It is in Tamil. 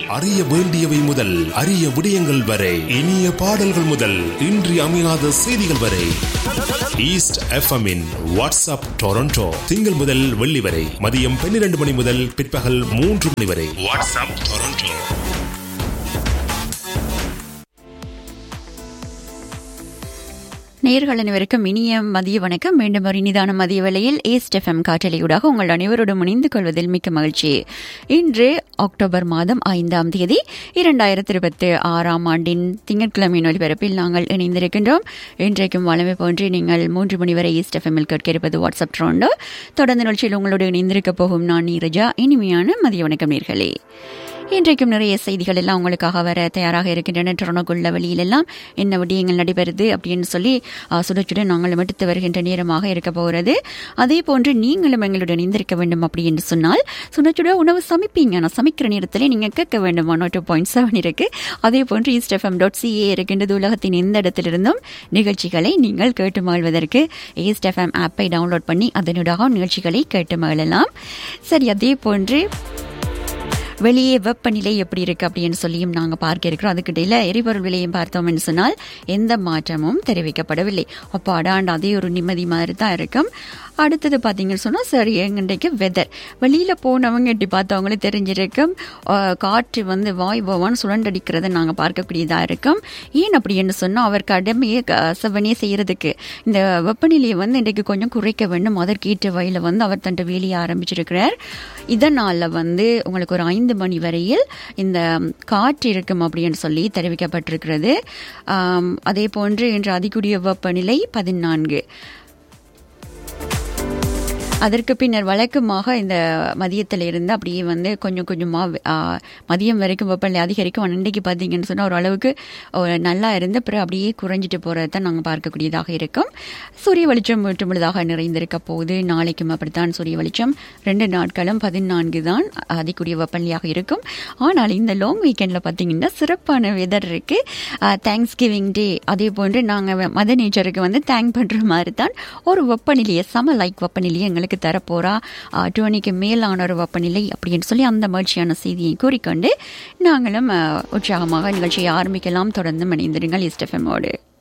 அறிய வேண்டியவை முதல் அரிய விடயங்கள் வரை இனிய பாடல்கள் முதல் இன்றி அமையாத செய்திகள் வரை ஈஸ்ட் எஃப்எம்மின் வாட்ஸ்அப் டொரண்டோ திங்கள் முதல் வெள்ளி வரை மதியம் பன்னிரண்டு மணி முதல் பிற்பகல் மூன்று மணி வரை வாட்ஸ்அப் டொரண்டோ நேர்கள் அனைவருக்கும் இனிய மதிய வணக்கம் மீண்டும் ஒரு இனிதான மதிய வேளையில் ஏஸ்ட் எஃப்எம் காற்றலையூடாக உங்கள் அனைவரோடும் இணைந்து கொள்வதில் மிக்க மகிழ்ச்சி இன்று அக்டோபர் மாதம் ஐந்தாம் தேதி இரண்டாயிரத்தி இருபத்தி ஆறாம் ஆண்டின் திங்கட்கிழமையின் ஒலிபரப்பில் நாங்கள் இணைந்திருக்கின்றோம் இன்றைக்கும் வளமை போன்று நீங்கள் மூன்று மணி வரை ஈஸ்ட் எஃப்எம்மில் கேட்க இருப்பது வாட்ஸ்அப் ட்ரோண்டோ தொடர்ந்து நிகழ்ச்சியில் உங்களோடு இணைந்திருக்க போகும் நான் நீரஜா இனிமையான மதிய வணக்கம் நேர்களே இன்றைக்கும் நிறைய செய்திகள் எல்லாம் உங்களுக்காக வர தயாராக இருக்கின்றன டொரனோக்குள்ள வழியிலெல்லாம் என்ன விடயங்கள் நடைபெறுது அப்படின்னு சொல்லி சுட சுட நாங்கள் எடுத்து வருகின்ற நேரமாக இருக்க போகிறது அதே போன்று நீங்களும் எங்களுடன் இணைந்திருக்க வேண்டும் அப்படி என்று சொன்னால் சுட சுட உணவு சமைப்பீங்க ஆனால் சமைக்கிற நேரத்தில் நீங்கள் கேட்க வேண்டும் ஒன் டூ பாயிண்ட் செவன் இருக்கு அதே போன்று ஈஸ்ட் எஃப்எம் டாட் சிஏ இருக்கின்றது உலகத்தின் எந்த இடத்திலிருந்தும் நிகழ்ச்சிகளை நீங்கள் கேட்டு மகிழ்வதற்கு ஈஸ்ட் எஃப்எம் ஆப்பை டவுன்லோட் பண்ணி அதனூடாக நிகழ்ச்சிகளை கேட்டு மகிழலாம் சரி அதே போன்று வெளியே வெப்பநிலை எப்படி இருக்கு அப்படின்னு சொல்லியும் நாங்கள் பார்க்க இருக்கிறோம் அதுக்கிடையில் எரிபொருள் விலையும் பார்த்தோம்னு சொன்னால் எந்த மாற்றமும் தெரிவிக்கப்படவில்லை அப்போ அடாண்டு அதே ஒரு நிம்மதி மாதிரி தான் இருக்கும் அடுத்தது பார்த்தீங்கன்னு சொன்னால் சரி எங்கண்டைக்கு வெதர் வெளியில் போனவங்க எட்டி பார்த்தவங்களே தெரிஞ்சிருக்கும் காற்று வந்து வாய் போவான்னு சுழண்டடிக்கிறத நாங்கள் பார்க்கக்கூடியதாக இருக்கும் ஏன் அப்படி என்று சொன்னால் அவர் கடமையை செவ்வனே செய்கிறதுக்கு இந்த வெப்பநிலையை வந்து இன்றைக்கு கொஞ்சம் குறைக்க வேண்டும் அதற்கேற்ற வழியில் வந்து அவர் தன் வேலையை ஆரம்பிச்சிருக்கிறார் இதனால் வந்து உங்களுக்கு ஒரு ஐந்து மணி வரையில் இந்த காற்று இருக்கும் அப்படின்னு சொல்லி தெரிவிக்கப்பட்டிருக்கிறது அதே போன்று இன்று அதிகூடிய வெப்பநிலை பதினான்கு அதற்கு பின்னர் வழக்கமாக இந்த மதியத்தில் இருந்து அப்படியே வந்து கொஞ்சம் கொஞ்சமாக மதியம் வரைக்கும் வெப்பநிலை அதிகரிக்கும் அன்றைக்கு பார்த்தீங்கன்னு சொன்னால் ஓரளவுக்கு நல்லா இருந்து அப்புறம் அப்படியே குறைஞ்சிட்டு போகிறது தான் நாங்கள் பார்க்கக்கூடியதாக இருக்கும் சூரிய வெளிச்சம் முழுதாக நிறைந்திருக்க போகுது நாளைக்கும் அப்படித்தான் சூரிய வெளிச்சம் ரெண்டு நாட்களும் பதினான்கு தான் அதிகூடிய வெப்பநிலையாக இருக்கும் ஆனால் இந்த லாங் வீக்கெண்டில் பார்த்தீங்கன்னா சிறப்பான வெதர் இருக்குது தேங்க்ஸ் கிவிங் டே அதே போன்று நாங்கள் மத நேச்சருக்கு வந்து தேங்க் பண்ணுற மாதிரி தான் ஒரு வெப்பநிலையை சம லைக் வெப்பநிலையை எங்களுக்கு உங்களுக்கு தரப்போறா டுவெனிக்கு மேலான ஒரு வெப்பநிலை அப்படின்னு சொல்லி அந்த மகிழ்ச்சியான செய்தியை கூறிக்கொண்டு நாங்களும் உற்சாகமாக நிகழ்ச்சியை ஆரம்பிக்கலாம் தொடர்ந்து இணைந்திருங்கள் இஸ்டெஃபமோடு